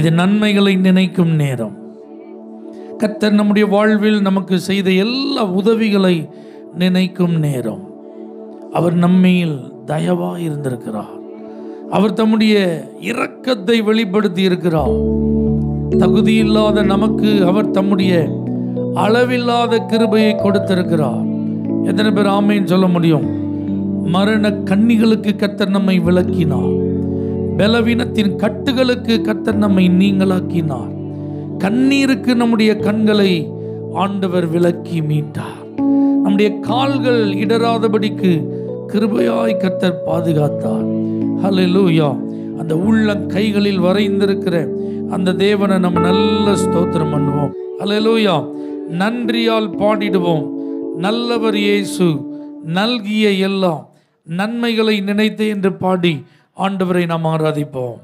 இது நன்மைகளை நினைக்கும் நேரம் கர்த்தர் நம்முடைய வாழ்வில் நமக்கு செய்த எல்லா உதவிகளை நினைக்கும் நேரம் அவர் நம்மையில் தயவாய் இருந்திருக்கிறார் அவர் தம்முடைய இரக்கத்தை வெளிப்படுத்தி இருக்கிறார் தகுதியில்லாத நமக்கு அவர் தம்முடைய அளவில்லாத கிருபையை கொடுத்திருக்கிறார் எத்தனை பேர் ஆமைன்னு சொல்ல முடியும் மரண கன்னிகளுக்கு கர்த்தர் நம்மை விளக்கினார் பலவீனத்தின் கட்டுகளுக்கு கர்த்தர் நம்மை நீங்களாக்கினார் கண்ணீருக்கு நம்முடைய கண்களை ஆண்டவர் விலக்கி மீட்டார் நம்முடைய கால்கள் இடராதபடிக்கு கிருபையாய் கர்த்தர் பாதுகாத்தார் ஹalleluya அந்த உள்ளம் கைகளில் வரைந்திருக்கிற அந்த தேவனை நம்ம நல்ல ஸ்தோத்திரம் பண்ணுவோம் ஹalleluya நன்றியால் பாடிடுவோம் நல்லவர் இயேசு நல்கிய எல்லாம் நன்மைகளை நினைத்து என்று பாடி ஆண்டவரை நாம் ஆராதிப்போம்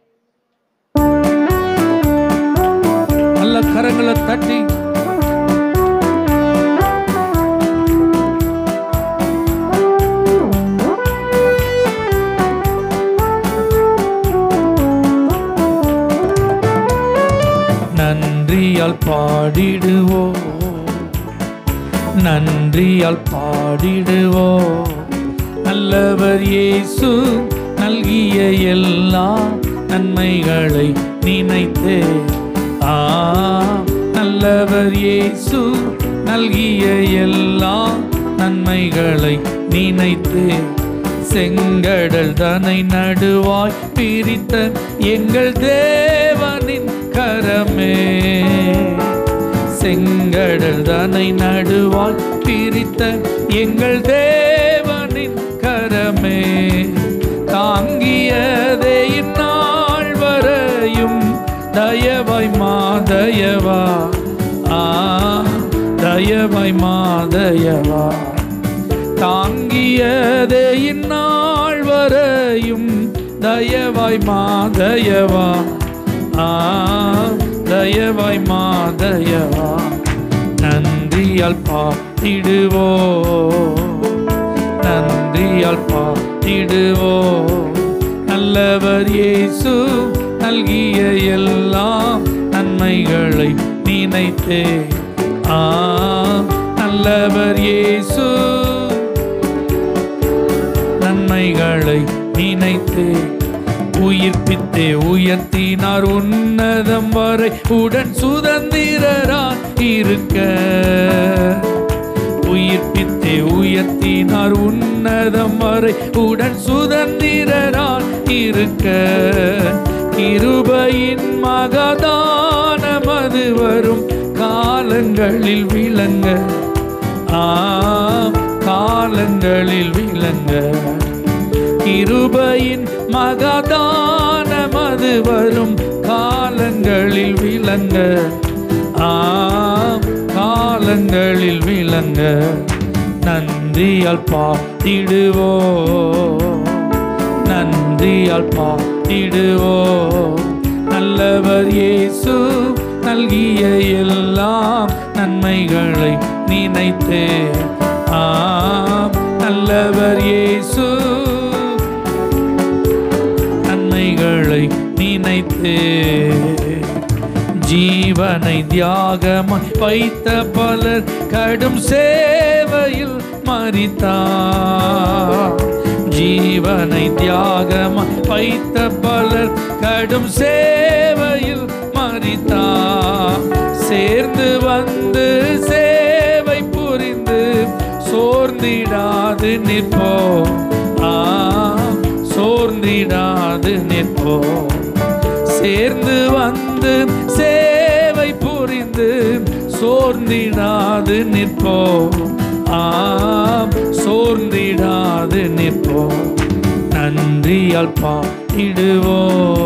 நல்ல கரங்களை தட்டி நன்றியால் பாடிடுவோ நன்றியால் பாடிடுவோ நல்லவர் இயேசு நல்கிய எல்லா நன்மைகளை நினைத்தே ஆ நல்லவர் இயேசு நல்கிய எல்லா நன்மைகளை நினைத்தே செங்கடல் தனை நடுவாய் பிரித்த எங்கள் தேவனின் கரமே செங்கடல் தனை நடுவாய் பிரித்த எங்கள் தேவனின் கரமே தாங்கியதே இந்நாள் வரையும் தயவாய் மாதயவா ஆ தயவாய் மாதயவா தாங்கியதே இந்நாள் வரையும் தயவாய் மாதயவா ஆ தயவாய் மாதயவா நன்றியால் பாட்டிடுவோ நன்றியால் பாட்டிடுவோ நல்லவர் இயேசு நல்கிய எல்லாம் நன்மைகளை நினைத்தே ஆ நல்லவர் இயேசு நன்மைகளை நினைத்தே உயிர்ப்பித்தே உயர்த்தினார் உன்னதம் வரை உடன் சுதந்திரராய் இருக்க உயிர்ப்பித்தே உயர்த்தினார் உன்னதம் வரை உடன் சுதந்திரராய் இருக்க கிருபையின் மகதானமது வரும் காலங்களில் விளங்க ஆ காலங்களில் விளங்க கிருபையின் மகதானமது வரும் காலங்களில் விளங்க ஆ காலங்களில் விளங்க நன்றியால் பாட்டிடுவோ நன்றியால் பாட்டிடுவோ நல்லவர் இயேசு நல்கிய எல்லாம் நன்மைகளை நினைத்தே ஆம் நல்லவர் இயேசு நன்மைகளை நினைத்தே ஜீவனை தியாகமாய் வைத்த பலர் கடும் சேவையில் மறித்தார் ஜீவனை தியாகமாய் வைத்த பலர் கடும் சேவையில் மறித்தார் சேர்ந்து வந்து சேவை புரிந்து சோர்ந்திடாது நிற்போம் ஆ சோர்ந்திடாது நிற்போம் சேர்ந்து வந்து சேவை புரிந்து சோர்ந்திடாது நிற்போம் ஆம் சோர்ந்திடாது நிற்போம் நன்றியால் பாட்டிடுவோ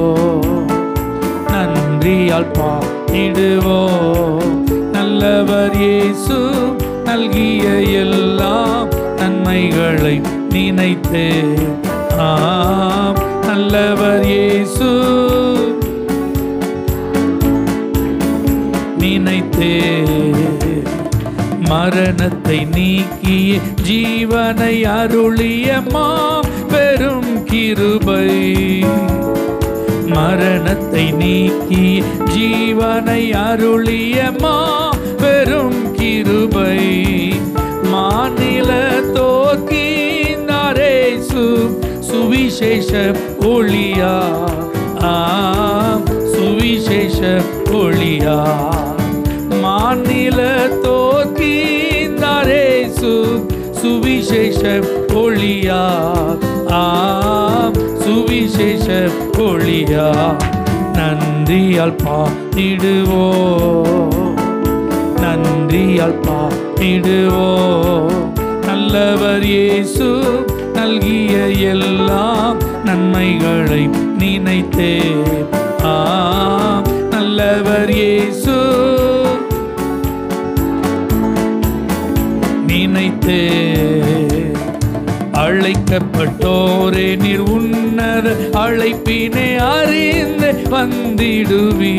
நன்றியால் பாட்டிடுவோ நல்லவர் இயேசு நல்கிய எல்லாம் நன்மைகளை நினைத்தே ஆம் நல்லவர் இயேசு நினைத்தே மரணத்தை நீக்கிய ஜீவனை அருளிய மா பெரும் கிருபை மரணத்தை நீக்கி ஜீவனை அருளிய பெரும் கிருபை மாநில தோக்கினாரேசு சுவிசேஷ ஒளியா ஆம் சுவிசேஷ ஒளியா மாநில தோக்கினாரேசு சுவிசேஷ ஒளியா ஆம் சுவிசேஷ ஒளியா நன்றியால் பாடிடுவோ நன்றியால் பாடிடுவோ நல்லவர் இயேசு நல்கிய எல்லாம் நன்மைகளை நினைத்தே ஆம் நல்லவர் இயேசு நினைத்தே அழைக்கப்பட்டோரே நீர் உன்னத அழைப்பினை அறிந்து வந்திடுவி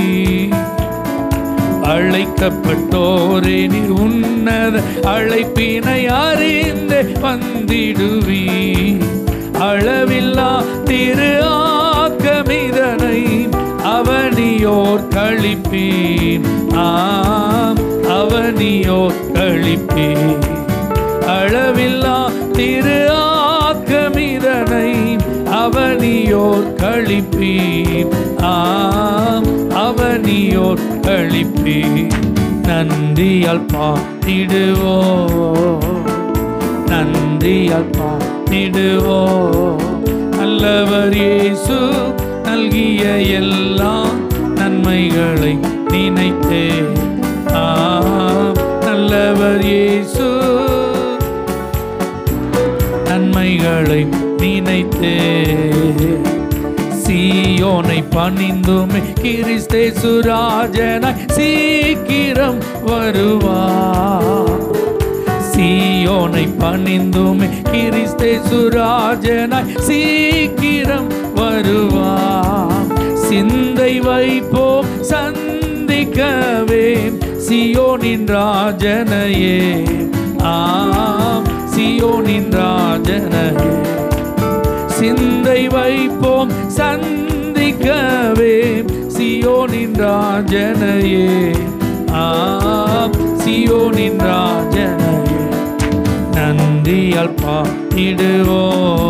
அழைக்கப்பட்டோரே நீர் உன்னத அழைப்பினை அறிந்து வந்திடுவி அளவில்லா திரு ஆக்கமிதனை அவனியோர் கழிப்பீன் ஆம் அவனியோர் கழிப்பீன் அளவில்லா திரு ஆக்கமிதனை அவனியோர் கழிப்பீர் ஆம் அவனியோர் கழிப்பீர் நன்றியால் பாட்டிடுவோ நன்றியால் பாட்டிடுவோ நல்லவர் இயேசு நல்கிய எல்லாம் நன்மைகளை நினைத்தே ஆம் நல்லவர் இயேசு நன்மைகளை நினைத்தே சீயோனை பணிந்துமே கிறிஸ்தே சுராஜனாய் சீக்கிரம் வருவா சீயோனை பணிந்துமே கிறிஸ்தே சுராஜனாய் சீக்கிரம் வருவா சிந்தை வைப்போம் சந்திக்கவே சியோனின் ராஜனையே ஆம் சியோனின் ராஜனையே சிந்தை வைப்போம் சந்திக்கவே சியோனின் ராஜனையே ஆம் சியோனின் ராஜனையே நன்றியால் பாடிடுவோ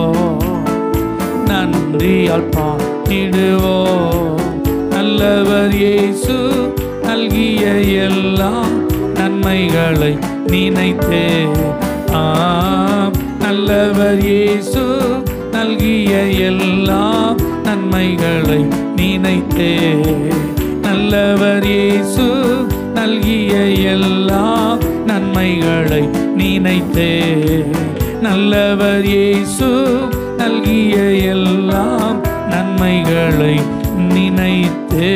நன்றியால் பாடிடுவோ நல்லவர் இயேசு நல்கிய எல்லாம் நன்மைகளை நினைத்தே ஆம் நல்லவர் இயேசு நல்கிய எல்லாம் நன்மைகளை நினைத்தே நல்லவர் இயேசு நல்கிய எல்லாம் நன்மைகளை நினைத்தே நல்லவர் இயேசு நல்கிய எல்லாம் நன்மைகளை நினைத்தே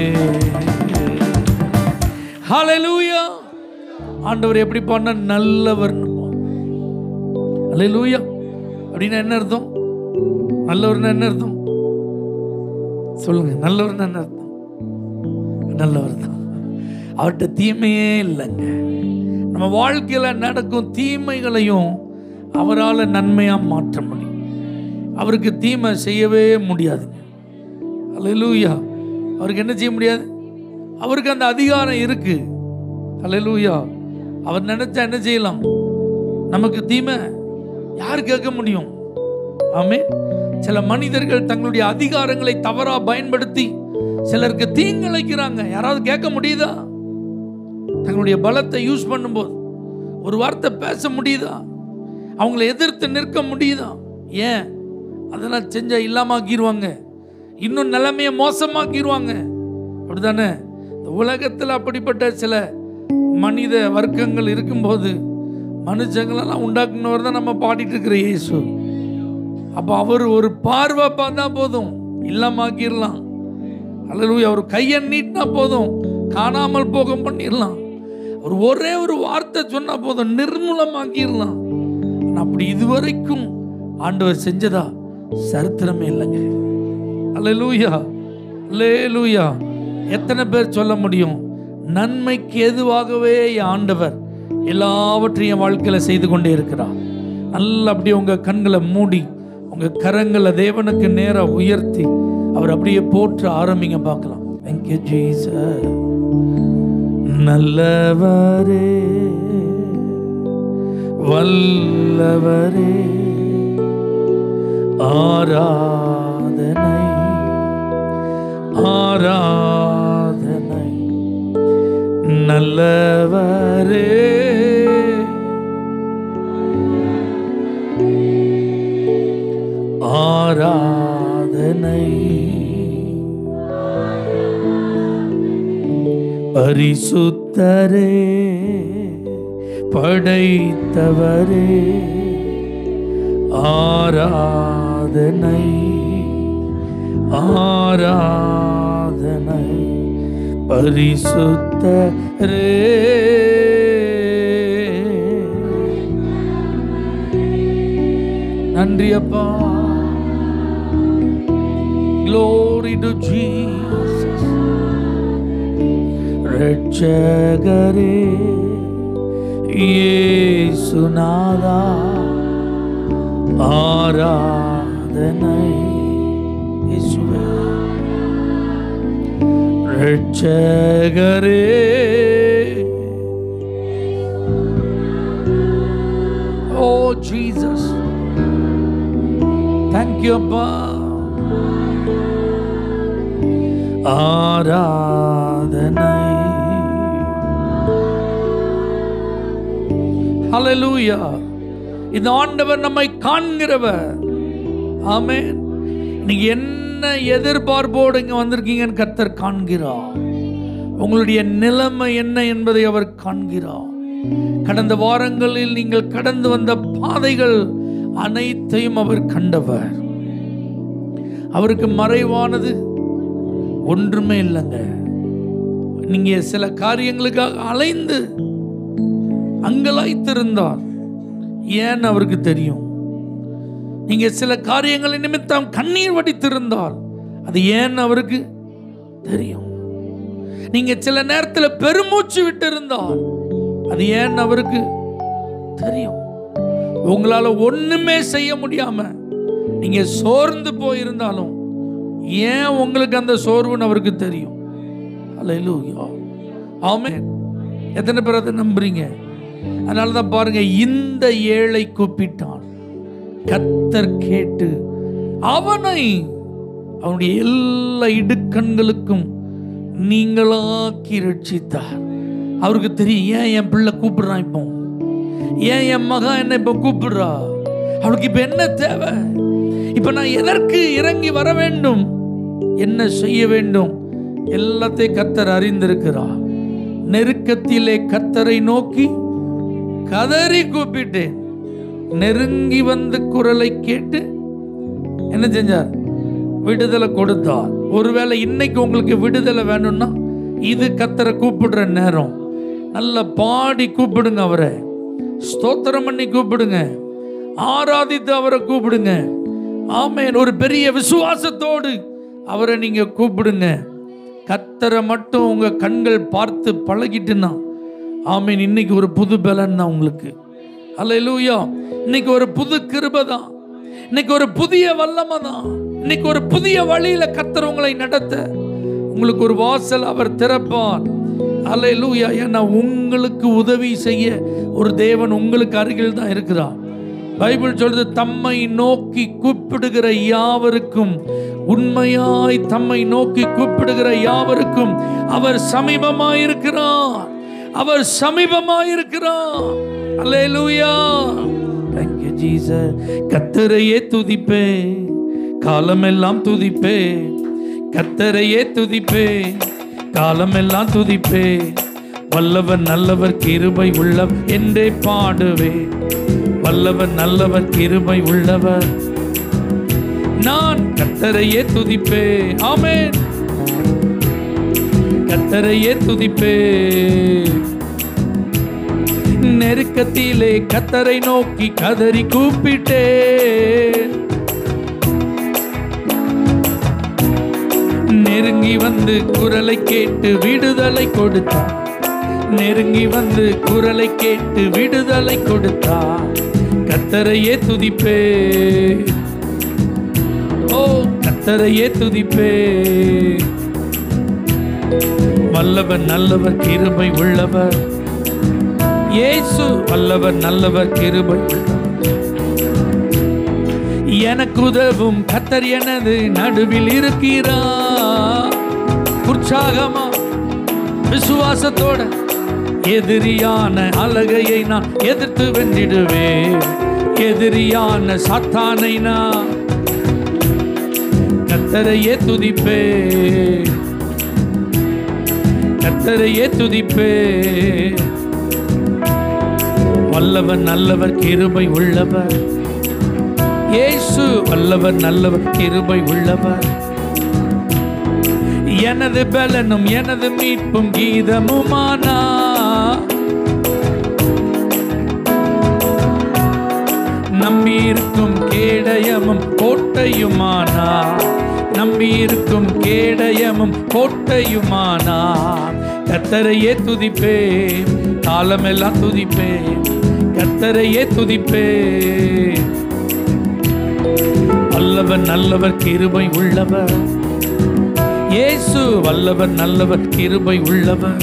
ஹalleluya ஆண்டவர் எப்படி பண்ண நல்லவர்னு ஹalleluya அப்படின்னா என்ன அர்த்தம் நல்லவர்னா என்ன அர்த்தம் சொல்லுங்க நல்லவர்னா என்ன அர்த்தம் நல்லவர் தான் அவர்கிட்ட தீமையே இல்லைங்க நம்ம வாழ்க்கையில நடக்கும் தீமைகளையும் அவரால் நன்மையா மாற்ற முடியும் அவருக்கு தீமை செய்யவே முடியாதுங்க அல்லேலூயா அவருக்கு என்ன செய்ய முடியாது அவருக்கு அந்த அதிகாரம் இருக்கு அல்லேலூயா அவர் நினைச்சா என்ன செய்யலாம் நமக்கு தீமை யார் கேட்க முடியும் ஆமே சில மனிதர்கள் தங்களுடைய அதிகாரங்களை தவறா பயன்படுத்தி சிலருக்கு தீங்கிழைக்கிறாங்க யாராவது கேட்க முடியுதா தங்களுடைய பலத்தை யூஸ் பண்ணும்போது ஒரு வார்த்தை பேச முடியுதா அவங்கள எதிர்த்து நிற்க முடியுதா ஏன் அதெல்லாம் செஞ்சா இல்லாமாக்கிடுவாங்க இன்னும் நிலைமையை மோசமாக்கிடுவாங்க அப்படிதானே இந்த உலகத்தில் அப்படிப்பட்ட சில மனித வர்க்கங்கள் இருக்கும்போது மனுஷங்களெல்லாம் உண்டாக்குனவர் தான் நம்ம பாடிட்டு இருக்கிற இயேசு அப்போ அவர் ஒரு பார்வை பார்த்தா போதும் இல்லாமாக்கிடலாம் அல்லது அவர் கையை நீட்டினா போதும் காணாமல் போக பண்ணிடலாம் அவர் ஒரே ஒரு வார்த்தை சொன்னா போதும் நிர்மூலமாக்கிடலாம் ஆனா அப்படி இதுவரைக்கும் ஆண்டவர் செஞ்சதா சரித்திரமே இல்லைங்க அல்லேலூயா அல்லேலூயா எத்தனை பேர் சொல்ல முடியும் நன்மைக்கு எதுவாகவே என் ஆண்டவர் எல்லாவற்றையும் என் வாழ்க்கையில செய்து கொண்டே இருக்கிறார் நல்லா அப்படியே உங்க கண்களை மூடி உங்க கரங்களை தேவனுக்கு நேரா உயர்த்தி அவர் அப்படியே போற்ற ஆரம்பிங்க பார்க்கலாம் தேங்க்யூ ஜீச நல்லவரே வல்லவரே ஆராதனை ஆராதனை நல்லவரே ஆராதனை பரிசுத்தரே படைத்தவரே ஆராதனை ஆராதனை பரிசுத்தரே நன்றி அப்பா Glory to Jesus. ரட்சகரே இயேசுநாதா ஆராதனை இயேசுவே ரட்சகரே ஓ ஜீசஸ் தேங்க்யூ அப்பா ஆராதனை ஹalleluya இந்த ஆண்டவர் நம்மை காண்கிறவர் ஆமென் நீங்க என்ன எதிர்பார்ப்போடு இங்க வந்திருக்கீங்கன்னு கர்த்தர் காண்கிறார் உங்களுடைய நிலைமை என்ன என்பதை அவர் காண்கிறார் கடந்த வாரங்களில் நீங்கள் கடந்து வந்த பாதைகள் அனைத்தையும் அவர் கண்டவர் அவருக்கு மறைவானது ஒன்றுமே இல்லைங்க நீங்க சில காரியங்களுக்காக அலைந்து அங்கலாய்த்திருந்தால் ஏன் அவருக்கு தெரியும் நீங்க சில காரியங்களை நிமித்தம் கண்ணீர் வடித்திருந்தால் அது ஏன் அவருக்கு தெரியும் நீங்க சில நேரத்தில் பெருமூச்சு விட்டிருந்தால் அது ஏன் அவருக்கு தெரியும் உங்களால ஒண்ணுமே செய்ய முடியாம நீங்க சோர்ந்து போயிருந்தாலும் ஏன் உங்களுக்கு அந்த சோர்வுன்னு அவருக்கு தெரியும் அல்லேலூயா ஆமென் எத்தனை பேர் அதை நம்புறீங்க அதனால தான் பாருங்க இந்த ஏழை கூப்பிட்டான் கத்தர் கேட்டு அவனை அவனுடைய எல்லா இடுக்கண்களுக்கும் நீங்களாக்கி ரட்சித்தார் அவருக்கு தெரியும் ஏன் என் பிள்ளை கூப்பிடுறான் இப்போ ஏன் என் மகன் என்ன இப்போ கூப்பிடுறா அவளுக்கு இப்போ என்ன தேவை இப்போ நான் எதற்கு இறங்கி வர வேண்டும் என்ன செய்ய வேண்டும் எல்லாத்தையும் கத்தர் அறிந்திருக்கிறார் நெருக்கத்திலே கத்தரை நோக்கி கதறி கூப்பிட்டேன் நெருங்கி வந்து குரலை கேட்டு என்ன செஞ்சார் விடுதலை கொடுத்தார் ஒருவேளை இன்னைக்கு உங்களுக்கு விடுதலை வேணும்னா இது கத்தரை கூப்பிடுற நேரம் நல்ல பாடி கூப்பிடுங்க அவரை ஸ்தோத்திரம் பண்ணி கூப்பிடுங்க ஆராதித்து அவரை கூப்பிடுங்க ஆமேன் ஒரு பெரிய விசுவாசத்தோடு அவரை நீங்க கூப்பிடுங்க கத்தரை மட்டும் உங்க கண்கள் பார்த்து பழகிட்டுன்னா ஆமீன் இன்னைக்கு ஒரு புது பலன் தான் உங்களுக்கு அல்லேலூயா இன்னைக்கு ஒரு புது கிருபை தான் இன்னைக்கு ஒரு புதிய வல்லமை தான் இன்னைக்கு ஒரு புதிய வழியில கத்தர் உங்களை நடத்த உங்களுக்கு ஒரு வாசல் அவர் திறப்பார் அல்லேலூயா ஏன்னா உங்களுக்கு உதவி செய்ய ஒரு தேவன் உங்களுக்கு அருகில் தான் இருக்கிறார் பைபிள் சொல்றது தம்மை நோக்கி கூப்பிடுகிற யாவருக்கும் உண்மையாய் தம்மை நோக்கி கூப்பிடுகிற யாவருக்கும் அவர் சமீபமாயிருக்கிறார் அவர் சமீபமாயிருக்கிறார் அல்லேலூயா Thank you Jesus கத்தரையே துதிப்பே காலமெல்லாம் துதிப்பே கத்தரையே துதிப்பே காலமெல்லாம் துதிப்பே வல்லவர் நல்லவர் கிருபை உள்ளவர் என்றே பாடுவே வல்லவர் நல்லவர் கிருபை உள்ளவர் நான் கத்தரையே துதிப்பே ஆமென் கத்தரையே துதிப்பே நெருக்கத்திலே கத்தரை நோக்கி கதறி கூப்பிட்டே நெருங்கி வந்து குரலை கேட்டு விடுதலை கொடுத்தார் நெருங்கி வந்து குரலை கேட்டு விடுதலை கொடுத்தார் கத்தரையே துதிப்பே ஓ கத்த கத்தரையே துதிப்பே வல்லவர் நல்லவர் கிருபை உள்ளவர் இயேசு வல்லவர் நல்லவர் கிருபை உள்ளவர் எனக்கு உதவும் கத்தர் எனது நடுவில் இருக்கிறார் உற்சாகமா விசுவாசத்தோட எதிரியான அழகையை நான் எதிர்த்து வென்றிடுவேன் எதிரியான சாத்தானை நான் கத்தரையே துதிப்பே கத்தரையே துதிப்பே வல்லவர் நல்லவர் கிருபை உள்ளவர் இயேசு வல்லவர் நல்லவர் கிருபை உள்ளவர் எனது பலனும் எனது மீட்பும் கீதமுமானா நம்பியிருக்கும் கேடயமும் கோட்டையுமானா நம்பியிருக்கும் கேடயமும் கோட்டையுமானா கத்தரையே துதிப்பே காலமெல்லாம் துதிப்பே கத்தரையே துதிப்பே வல்லவர் நல்லவர் கிருபை உள்ளவர் இயேசு வல்லவர் நல்லவர் கிருபை உள்ளவர்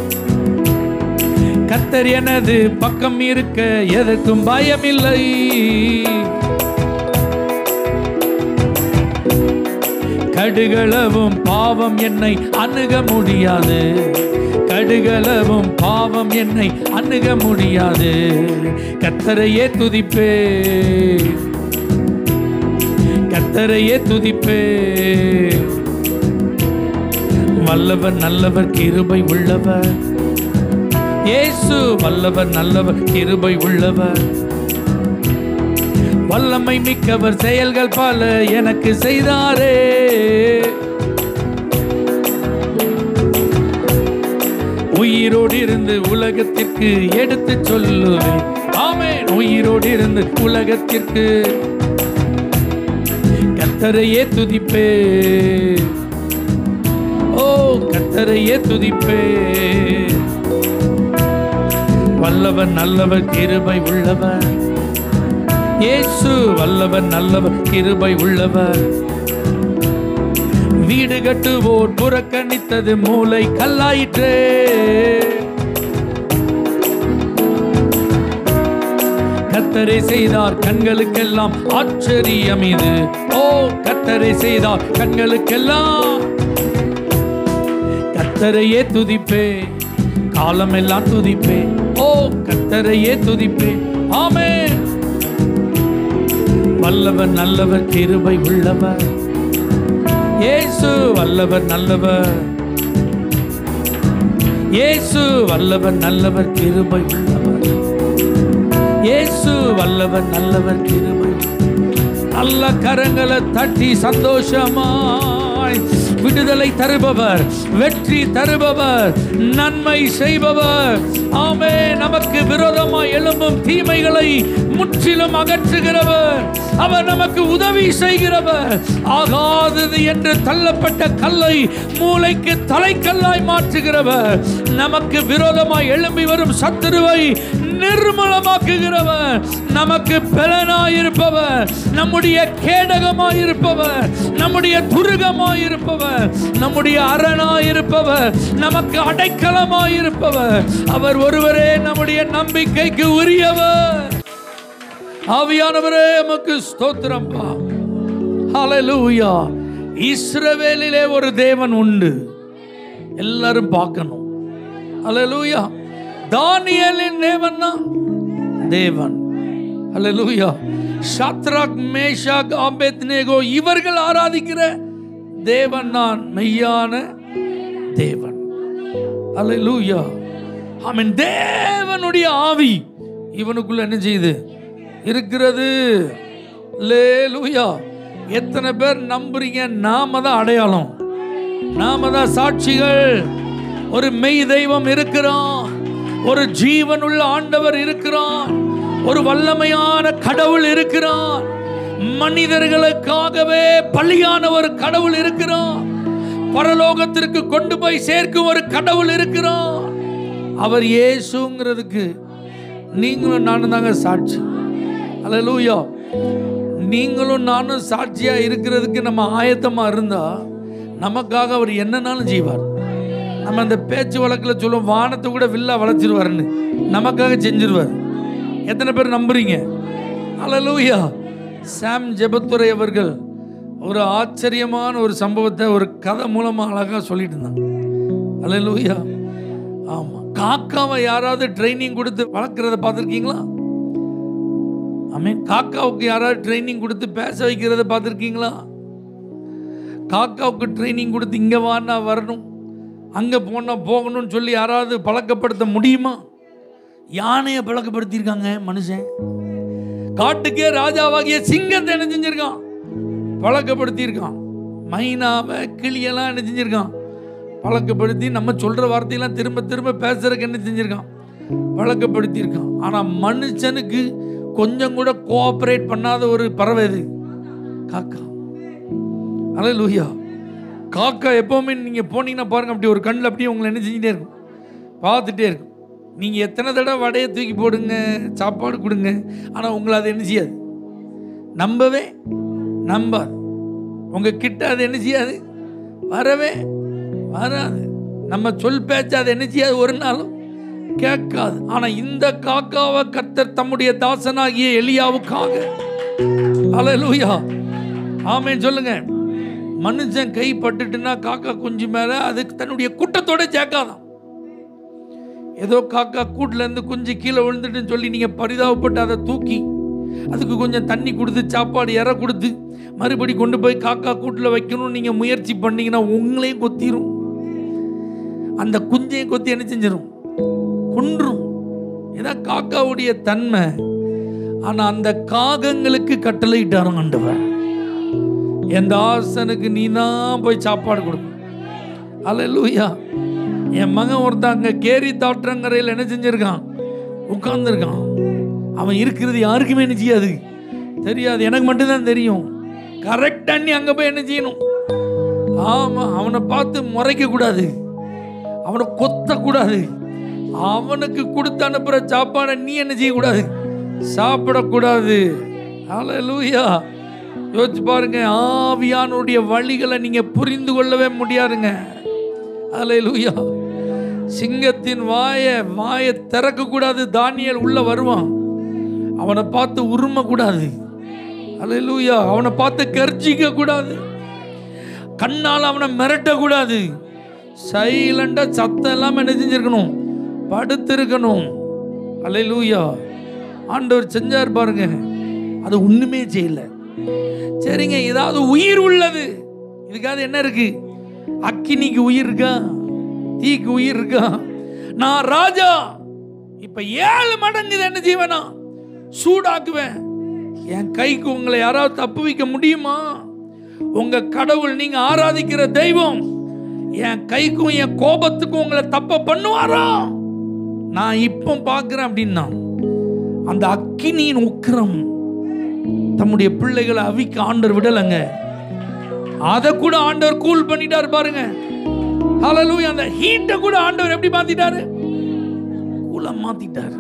கத்தர் எனது பக்கம் இருக்க எதற்கும் பயமில்லை கடுகளவும் பாவம் என்னை அணுக முடியாது கடுகளவும் பாவம் என்னை அணுக முடியாது கத்தரையே துதிப்பே கத்தரையே துதிப்பே வல்லவர் நல்லவர் கிருபை உள்ளவர் இயேசு வல்லவர் நல்லவர் கிருபை உள்ளவர் வல்லமை மிக்கவர் செயல்கள் பல எனக்கு செய்தாரே உயிரோடு இருந்து உலகத்திற்கு எடுத்து சொல்லுவேன் ஆமென் உயிரோடு இருந்து உலகத்திற்கு கத்தரையே துதிப்பே ஓ கத்தரையே துதிப்பே வல்லவர் நல்லவர் கிருபை உள்ளவர் இயேசு வல்லவர் நல்லவர் கிருபை உள்ளவர் வீடு கட்டுவோர் புறக்கணித்தது மூளை கல்லாயிற்றே கத்தரை செய்தார் கண்களுக்கெல்லாம் ஆச்சரியம் இது ஓ கத்தரை செய்தார் கண்களுக்கெல்லாம் கத்தரையே துதிப்பே காலமெல்லாம் துதிப்பே ஓ கத்தரையே துதிப்பே ஆமே வல்லவர் நல்லவர் கிருபை உள்ளவர் இயேசு வல்லவர் நல்லவர் இயேசு வல்லவர் நல்லவர் கிருபை உள்ளவர் இயேசு வல்லவர் நல்லவர் கிருபை நல்ல கரங்களை தட்டி சந்தோஷமாய் விடுதலை தருபவர் வெற்றி தருபவர் நன்மை செய்பவர் ஆமே நமக்கு விரோதமாய் எழும்பும் தீமைகளை முற்றிலும் அகற்றுகிறவர் அவர் நமக்கு உதவி செய்கிறவர் ஆகாதது என்று தள்ளப்பட்ட கல்லை மூளைக்கு தலைக்கல்லாய் மாற்றுகிறவர் நமக்கு விரோதமாய் எழும்பி வரும் சத்துருவை நிர்மூலமாக்குகிறவர் நமக்கு பலனாயிருப்பவர் நம்முடைய கேடகமாயிருப்பவர் நம்முடைய துருகமாயிருப்பவர் நம்முடைய அரணாயிருப்பவர் நமக்கு அடைக்கலமாயிருப்பவர் அவர் ஒருவரே நம்முடைய நம்பிக்கைக்கு உரியவர் ஆவியானவரே நமக்கு ஸ்தோத்திரம்பா ஹalleluya இஸ்ரவேலிலே ஒரு தேவன் உண்டு எல்லாரும் பார்க்கணும் ஹalleluya தானியேலின் தேவன் தான் தேவன் ஹalleluya ஷாத்ராக் மேஷாக் ஆபேத்நேகோ இவர்கள் ஆராதிக்கிற தேவன் தான் மெய்யான தேவன் ஹalleluya ஆமென் தேவனுடைய ஆவி இவனுக்குள்ள என்ன செய்யுது இருக்கிறது லேலூயா எத்தனை பேர் நம்புறீங்க நாம தான் அடையாளம் நாம தான் சாட்சிகள் ஒரு மெய் தெய்வம் இருக்கிறான் ஒரு ஜீவனுள்ள ஆண்டவர் இருக்கிறான் ஒரு வல்லமையான கடவுள் இருக்கிறான் மனிதர்களுக்காகவே பலியான ஒரு கடவுள் இருக்கிறான் பரலோகத்திற்கு கொண்டு போய் சேர்க்கும் ஒரு கடவுள் இருக்கிறான் அவர் இயேசுங்கிறதுக்கு நீங்களும் நானும் தாங்க சாட்சி அல்லேலூயா நீங்களும் நானும் சாட்சியா இருக்கிறதுக்கு நம்ம ஆயத்தமா இருந்தா நமக்காக அவர் என்னன்னாலும் செய்வார் நம்ம அந்த பேச்சு வழக்கில் சொல்லுவோம் வானத்தை கூட வில்லா வளைச்சிருவாருன்னு நமக்காக செஞ்சிருவார் எத்தனை பேர் நம்புறீங்க அலலூயா சாம் ஜெபத்துரை அவர்கள் ஒரு ஆச்சரியமான ஒரு சம்பவத்தை ஒரு கதை மூலமா அழகா சொல்லிட்டு இருந்தாங்க அலலூயா ஆமா காக்காவை யாராவது ட்ரைனிங் கொடுத்து வளர்க்குறத பார்த்துருக்கீங்களா ஆமென் காக்காவுக்கு யாராவது ட்ரைனிங் கொடுத்து பேச வைக்கிறத பார்த்துருக்கீங்களா காக்காவுக்கு ட்ரைனிங் கொடுத்து இங்கே வானா வரணும் அங்கே போனால் போகணும்னு சொல்லி யாராவது பழக்கப்படுத்த முடியுமா யானையை பழக்கப்படுத்தியிருக்காங்க மனுஷன் காட்டுக்கே ராஜாவாகிய சிங்கத்தை என்ன செஞ்சிருக்கான் பழக்கப்படுத்தியிருக்கான் மைனாவை கிளியெல்லாம் என்ன செஞ்சிருக்கான் பழக்கப்படுத்தி நம்ம சொல்கிற வார்த்தையெல்லாம் திரும்ப திரும்ப பேசுறதுக்கு என்ன செஞ்சிருக்கான் பழக்கப்படுத்தியிருக்கான் ஆனால் மனுஷனுக்கு கொஞ்சம் கூட கோஆப்ரேட் பண்ணாத ஒரு பறவை இது காக்கா அலே லூயா காக்கா எப்போவுமே நீங்கள் போனீங்கன்னா பாருங்க அப்படி ஒரு கண்ணில் அப்படியே உங்களை என்ன செஞ்சுட்டே இருக்கும் பார்த்துட்டே இருக்கும் நீங்கள் எத்தனை தடவை வடையை தூக்கி போடுங்க சாப்பாடு கொடுங்க ஆனால் உங்களை அது என்ன செய்யாது நம்பவே நம்பாது உங்கள் கிட்ட அது என்ன செய்யாது வரவே வராது நம்ம சொல் பேச்சு அது என்ன செய்யாது ஒரு நாளும் கேட்காது ஆனால் இந்த காக்காவை கர்த்தர் தம்முடைய தாசனாகிய எலியாவுக்காக அலலூயா ஆமேன் சொல்லுங்க மனுஷன் கை பட்டுட்டுன்னா காக்கா குஞ்சு மேலே அதுக்கு தன்னுடைய கூட்டத்தோட சேர்க்காதான் ஏதோ காக்கா கூட்டுல இருந்து குஞ்சு கீழே விழுந்துட்டுன்னு சொல்லி நீங்கள் பரிதாபப்பட்டு அதை தூக்கி அதுக்கு கொஞ்சம் தண்ணி கொடுத்து சாப்பாடு இற கொடுத்து மறுபடி கொண்டு போய் காக்கா கூட்டில் வைக்கணும்னு நீங்கள் முயற்சி பண்ணீங்கன்னா உங்களையும் கொத்திரும் அந்த குஞ்சையும் கொத்தி என்ன செஞ்சிடும் கொன்றும் இதான் காக்காவுடைய தன்மை ஆனால் அந்த காகங்களுக்கு கட்டளையிட்டாரும் ஆண்டவர் என் தாசனுக்கு நீ தான் போய் சாப்பாடு கொடுக்கணும் அல்ல என் மகன் ஒருத்தன் அங்கே கேரி தாற்றங்கரையில் என்ன செஞ்சிருக்கான் உட்கார்ந்துருக்கான் அவன் இருக்கிறது யாருக்குமே என்ன செய்யாது தெரியாது எனக்கு மட்டும்தான் தெரியும் கரெக்டாக நீ அங்கே போய் என்ன செய்யணும் ஆமாம் அவனை பார்த்து முறைக்க கூடாது அவனை கொத்தக்கூடாது அவனுக்கு கொடுத்து அனுப்புகிற சாப்பாடை நீ என்ன செய்யக்கூடாது சாப்பிடக்கூடாது ஹalleluya யோசிச்சு பாருங்க ஆவியானுடைய வழிகளை நீங்க புரிந்து கொள்ளவே முடியாதுங்க ஹalleluya சிங்கத்தின் வாயை வாயை திறக்க கூடாது தானியல் உள்ள வருவான் அவனை பார்த்து உரும கூடாது ஹalleluya அவனை பார்த்து கர்ஜிக்க கூடாது கண்ணால் அவனை மிரட்டக்கூடாது சைலண்டாக சத்தம் எல்லாம் என்ன செஞ்சிருக்கணும் படுத்திருக்கணும் அலையிலூயா ஆண்டவர் செஞ்சார் பாருங்க அது ஒண்ணுமே செய்யல சரிங்க ஏதாவது உயிர் உள்ளது இதுக்காவது என்ன இருக்கு அக்கினிக்கு உயிர் இருக்கா தீக்கு உயிர் இருக்கா நான் ராஜா இப்ப ஏழு மடங்கு இதை என்ன செய்வேனா சூடாக்குவேன் என் கைக்கு உங்களை யாராவது தப்பு வைக்க முடியுமா உங்க கடவுள் நீங்க ஆராதிக்கிற தெய்வம் என் கைக்கும் என் கோபத்துக்கும் உங்களை தப்ப பண்ணுவாரா நான் இப்போ பார்க்குறேன் அப்படின்னா அந்த அக்கினியின் உக்கிரம் தம்முடைய பிள்ளைகளை அவிக்க ஆண்டவர் விடலைங்க அதை கூட ஆண்டவர் கூல் பண்ணிட்டார் பாருங்க ஹalleluya அந்த ஹீட்டை கூட ஆண்டவர் எப்படி மாத்திட்டாரு கூல மாத்திட்டாரு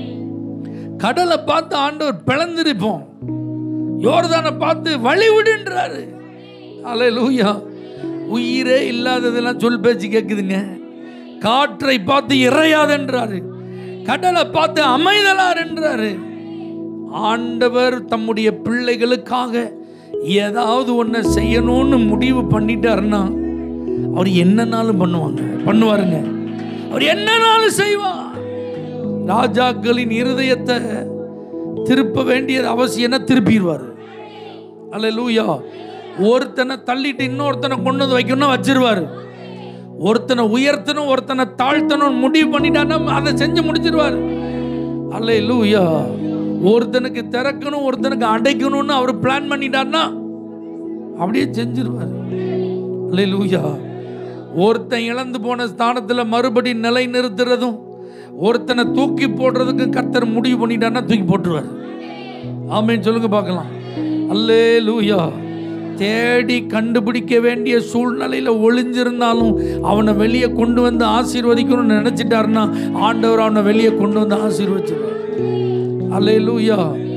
கடலை பார்த்து ஆண்டவர் பிளந்திருப்போம் யோர்தானை பார்த்து வழி விடுன்றாரு ஹalleluya உயிரே இல்லாததெல்லாம் சொல் பேச்சு கேட்குதுங்க காற்றை பார்த்து இறையாதென்றாரு கடலை பார்த்து அமைதலார் என்றாரு ஆண்டவர் தம்முடைய பிள்ளைகளுக்காக ஏதாவது ஒன்றை செய்யணும்னு முடிவு பண்ணிட்டாருன்னா அவர் என்னன்னாலும் பண்ணுவாங்க பண்ணுவாருங்க அவர் என்னன்னாலும் செய்வார் ராஜாக்களின் இருதயத்தை திருப்ப வேண்டியது அவசியம் திருப்பிடுவார் அல்ல லூயா ஒருத்தனை தள்ளிட்டு இன்னொருத்தனை கொண்டு வந்து வைக்கணும்னா வச்சிருவாரு ஒருத்தனை உயர்த்தணும் ஒருத்தனை தாழ்த்தணும் முடிவு பண்ணிட்டான்னா அதை செஞ்சு முடிச்சிருவாரு அல்ல லூயா ஒருத்தனுக்கு திறக்கணும் ஒருத்தனுக்கு அடைக்கணும்னு அவர் பிளான் பண்ணிட்டார்னா அப்படியே செஞ்சிருவார் அல்ல லூயா ஒருத்தன் இழந்து போன ஸ்தானத்தில் மறுபடி நிலை நிறுத்துறதும் ஒருத்தனை தூக்கி போடுறதுக்கு கர்த்தர் முடிவு பண்ணிட்டான்னா தூக்கி போட்டுருவார் ஆமேன்னு சொல்லுங்க பார்க்கலாம் அல்லே லூயா தேடி கண்டுபிடிக்க வேண்டிய சூழ்நிலையில் ஒளிஞ்சிருந்தாலும் அவனை வெளியே கொண்டு வந்து ஆசீர்வதிக்கணும்னு நினச்சிட்டாருன்னா ஆண்டவர் அவனை வெளியே கொண்டு வந்து ஆசீர்வச்சிருவார் அல்லே லூயா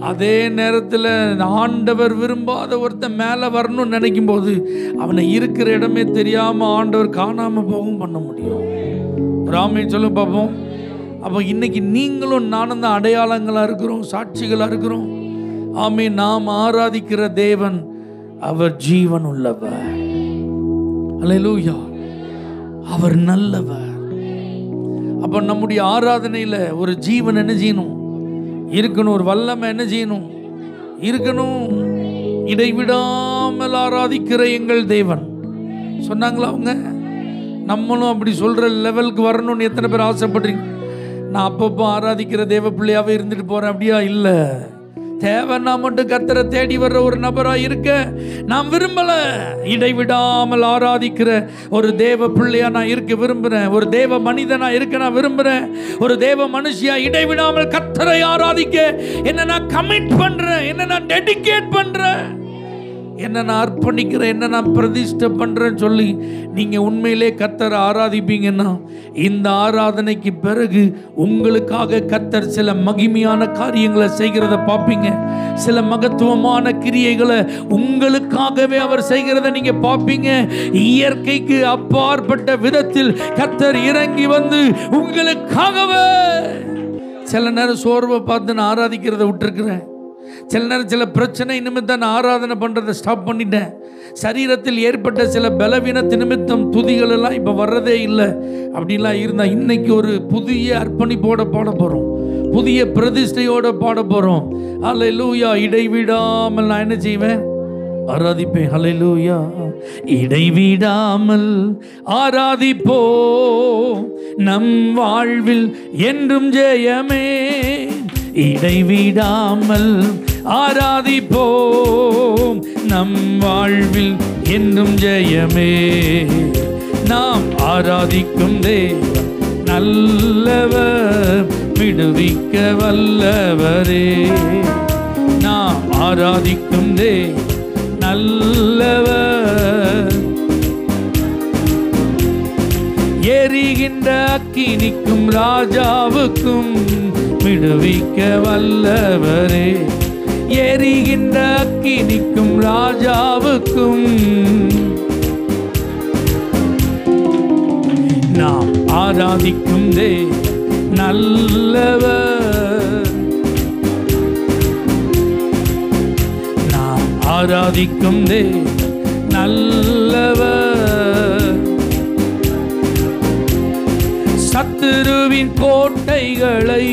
அதே நேரத்தில் ஆண்டவர் விரும்பாத ஒருத்தன் மேலே வரணும்னு நினைக்கும் போது அவனை இருக்கிற இடமே தெரியாமல் ஆண்டவர் காணாமல் போகவும் பண்ண முடியும் ராமே சொல்லு பார்ப்போம் அப்போ இன்னைக்கு நீங்களும் நானும் தான் அடையாளங்களாக இருக்கிறோம் சாட்சிகளாக இருக்கிறோம் ஆமே நாம் ஆராதிக்கிற தேவன் அவர் ஜீவன் உள்ளவர் அல்லேலூயா அவர் நல்லவர் அப்போ நம்முடைய ஆராதனையில் ஒரு ஜீவன் என்ன செய்யணும் இருக்கணும் ஒரு வல்லமை என்ன செய்யணும் இருக்கணும் இடைவிடாமல் ஆராதிக்கிற எங்கள் தேவன் சொன்னாங்களா அவங்க நம்மளும் அப்படி சொல்கிற லெவலுக்கு வரணும்னு எத்தனை பேர் ஆசைப்படுறீங்க நான் அப்பப்போ ஆராதிக்கிற தேவ பிள்ளையாவே இருந்துட்டு போகிறேன் அப்படியா இல்லை தேவைன்னா மட்டும் கத்தரை தேடி வர்ற ஒரு நபரா இருக்க நான் விரும்பல இடைவிடாமல் ஆராதிக்கிற ஒரு தேவ பிள்ளையா நான் இருக்க விரும்புறேன் ஒரு தேவ மனிதனா இருக்க நான் விரும்புறேன் ஒரு தேவ மனுஷியா இடைவிடாமல் கத்தரை ஆராதிக்க என்ன நான் கமிட் பண்றேன் என்ன நான் டெடிகேட் பண்றேன் என்ன நான் அர்ப்பணிக்கிறேன் என்ன நான் பிரதிஷ்டை பண்ணுறேன்னு சொல்லி நீங்கள் உண்மையிலே கத்தரை ஆராதிப்பீங்கன்னா இந்த ஆராதனைக்கு பிறகு உங்களுக்காக கத்தர் சில மகிமையான காரியங்களை செய்கிறத பார்ப்பீங்க சில மகத்துவமான கிரியைகளை உங்களுக்காகவே அவர் செய்கிறத நீங்க பார்ப்பீங்க இயற்கைக்கு அப்பாற்பட்ட விதத்தில் கத்தர் இறங்கி வந்து உங்களுக்காகவே சில நேரம் சோர்வை பார்த்து நான் ஆராதிக்கிறத விட்டுருக்கிறேன் சில நேரம் சில பிரச்சனை நிமித்தம் நான் ஆராதனை பண்ணுறதை ஸ்டாப் பண்ணிட்டேன் சரீரத்தில் ஏற்பட்ட சில பலவீனத்து நிமித்தம் துதிகள் எல்லாம் இப்போ வர்றதே இல்லை அப்படிலாம் இருந்தால் இன்னைக்கு ஒரு புதிய அர்ப்பணிப்போட பாட போகிறோம் புதிய பிரதிஷ்டையோட பாட போகிறோம் அல்ல லூயா இடைவிடாமல் நான் என்ன செய்வேன் ஆராதிப்பேன் ஹalleluya இடைவிடாமல் ஆராதிப்போ நம் வாழ்வில் என்றும் ஜெயமே இடைவிடாமல் ஆராதிப்போம் நம் வாழ்வில் என்றும் ஜெயமே நாம் ஆராதிக்கும் தேவன் நல்லவர் விடுவிக்க வல்லவரே நாம் ஆராதிக்கும் தேவன் நல்லவர் எரிகின்ற அக்கினிக்கும் ராஜாவுக்கும் விடுவிக்க வல்லவரே எரிகின்ற அக்கினிக்கும் ராஜாவுக்கும் நாம் ஆராதிக்கும் தே நல்லவர் நாம் ஆராதிக்கும் தே நல்லவர் சத்துருவின் கோட்டைகளை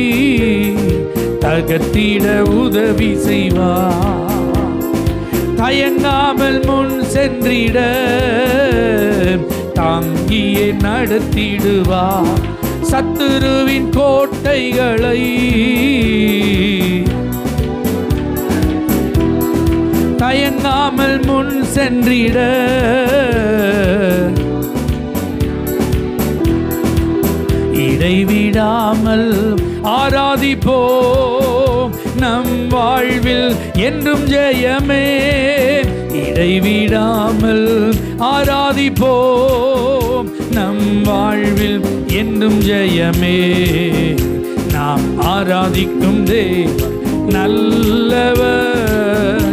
தகர்த்திட உதவி செய்வார் தயங்காமல் முன் சென்றிட தாங்கியே நடத்திடுவார் சத்துருவின் கோட்டைகளை தயங்காமல் முன் சென்றிட இடைவிடாமல் ஆராதிப்போம் நம் வாழ்வில் என்றும் ஜெயமே இடைவிடாமல் ஆராதிப்போம் நம் வாழ்வில் என்றும் ஜெயமே நாம் ஆராதிக்கும் தேவன் நல்லவர்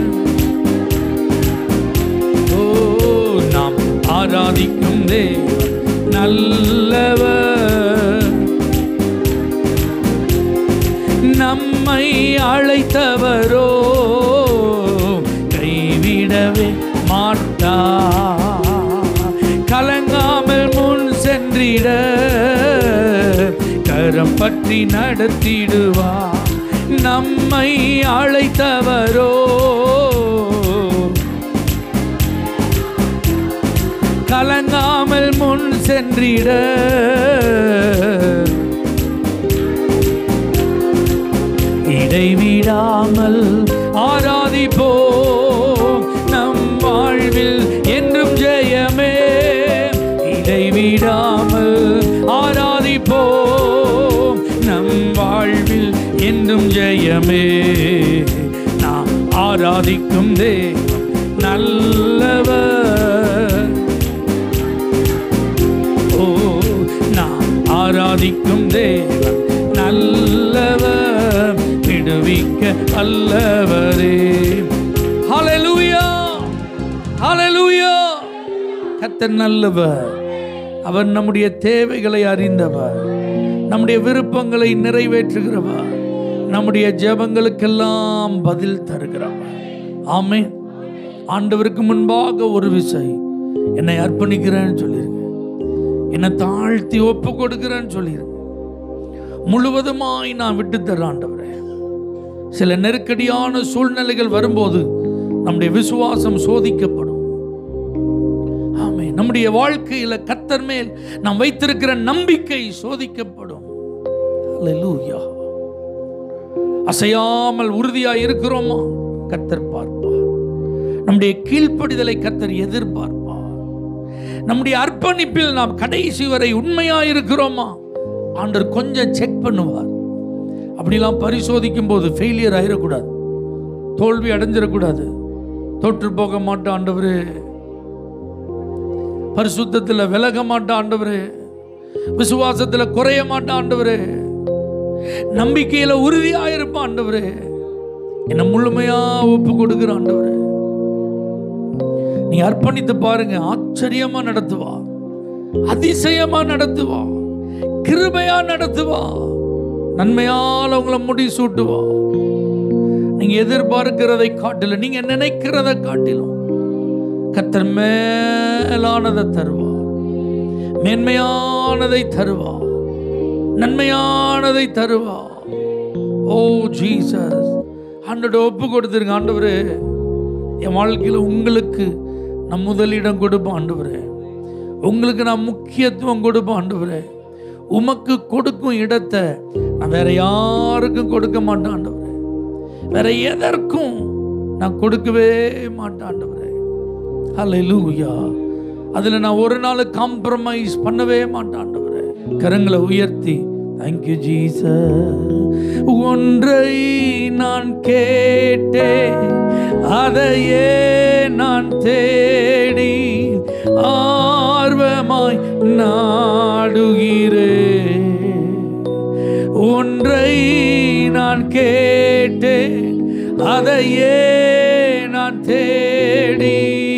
ஓ நாம் ஆராதிக்கும் தேவன் நல்லவர் நம்மை அழைத்தவரோ கைவிடவே மாட்டா கலங்காமல் முன் சென்றிட கரம் பற்றி நடத்திடுவா நம்மை அழைத்தவரோ கலங்காமல் முன் சென்றிட இடைவிடாமல் ஆராதிப்போம் நம் வாழ்வில் என்றும் ஜெயமே இடைவிடாமல் ஆராதிப்போம் நம் வாழ்வில் என்றும் ஜெயமே நாம் ஆராதிக்கும் தேவன் நல்லவர் ஓ நாம் ஆராதிக்கும் தேவன் நல்லவர் விடுவிக்க விடுவிக்க அல்லவரே ஹalleluya ஹalleluya கர்த்தர் நல்லவர் அவர் நம்முடைய தேவைகளை அறிந்தவர் நம்முடைய விருப்பங்களை நிறைவேற்றுகிறவர் நம்முடைய ஜெபங்களுக்கெல்லாம் பதில் தருகிறவர் ஆமென் ஆண்டவருக்கு முன்பாக ஒரு விசை என்னை அர்ப்பணிக்கிறேன்னு சொல்லிருங்க என்னை தாழ்த்தி ஒப்பு கொடுக்கிறேன்னு சொல்லிருங்க முழுவதுமாய் நான் விட்டு தர்றேன் ஆண்டவரே சில நெருக்கடியான சூழ்நிலைகள் வரும்போது நம்முடைய விசுவாசம் சோதிக்கப்படும் ஆமே நம்முடைய வாழ்க்கையில கத்தர் மேல் நாம் வைத்திருக்கிற நம்பிக்கை சோதிக்கப்படும் அல்லேலூயா அசையாமல் உறுதியா இருக்கிறோமா கத்தர் பார்ப்பார் நம்முடைய கீழ்ப்படிதலை கத்தர் எதிர்பார்ப்பார் நம்முடைய அர்ப்பணிப்பில் நாம் கடைசி வரை உண்மையா இருக்கிறோமா ஆண்டவர் கொஞ்சம் செக் பண்ணுவார் அப்படிலாம் பரிசோதிக்கும் போது ஃபெயிலியர் ஆயிடக்கூடாது தோல்வி அடைஞ்சிடக்கூடாது தோற்று போக மாட்டோம் ஆண்டவரே பரிசுத்தத்தில் விலக மாட்டோம் ஆண்டவரே விசுவாசத்தில் குறைய மாட்டோம் ஆண்டவரே நம்பிக்கையில உறுதியா இருப்பான் ஆண்டவரே என்ன முழுமையா ஒப்பு கொடுக்கிற ஆண்டவரே நீ அர்ப்பணித்து பாருங்க ஆச்சரியமா நடத்துவா அதிசயமா நடத்துவா கிருபையா நடத்துவா நன்மையால் உங்களை முடி சூட்டுவா நீங்க எதிர்பார்க்கிறதை காட்டிலும் நீங்க நினைக்கிறதை காட்டிலும் கத்தர் மேலானதை தருவா மேன்மையானதை தருவா நன்மையானதை தருவா ஓ ஜீசஸ் ஆண்டோட ஒப்பு கொடுத்துருங்க ஆண்டவரே என் வாழ்க்கையில் உங்களுக்கு நான் முதலிடம் கொடுப்பேன் ஆண்டவரே உங்களுக்கு நான் முக்கியத்துவம் கொடுப்பேன் ஆண்டவரே உமக்கு கொடுக்கும் இடத்தை நான் வேற யாருக்கும் கொடுக்க மாட்டேன் ஆண்டவரே வேற எதற்கும் நான் கொடுக்கவே மாட்டேன் ஆண்டவரே ஹalleluya அதில் நான் ஒரு நாள் காம்ப்ரமைஸ் பண்ணவே மாட்டேன் ஆண்டவரே கரங்களை உயர்த்தி தேங்க்யூ ஜீச ஒன்றை நான் கேட்டேன் அதையே நான் தேடி ஆர்வமாய் நாடுகிறேன் ஒன்றை நான் கேட்டேன் அதையே நான் தேடி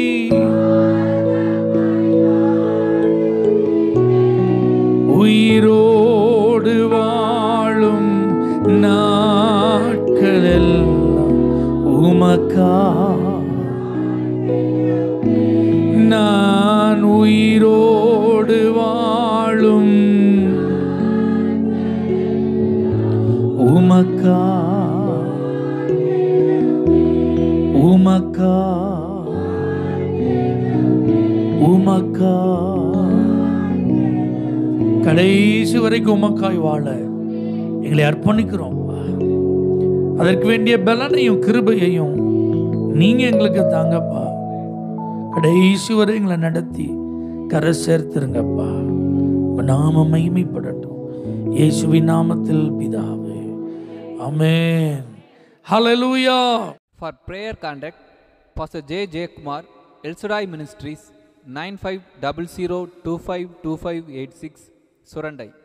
உயிரோடு வாழும் நாட்களெல்லாம் உமக்கா நான் உயிரோடு வாழும் உமக்கா உமக்கா உமக்கா கடைசி வரைக்கும் உமக்காய் வாழ எங்களை அர்ப்பணிக்கிறோம் அதற்கு வேண்டிய பலனையும் கிருபையையும் நீங்க எங்களுக்கு தாங்கப்பா கடைசி வரை எங்களை நடத்தி கரை சேர்த்துருங்கப்பா உங்க நாம மகிமைப்படட்டும் இயேசுவின் நாமத்தில் பிதாவே ஆமென் ஹalleluya For prayer contact, Pastor J. J. Kumar, El Shaddai Ministries, 9500252586, Surandai.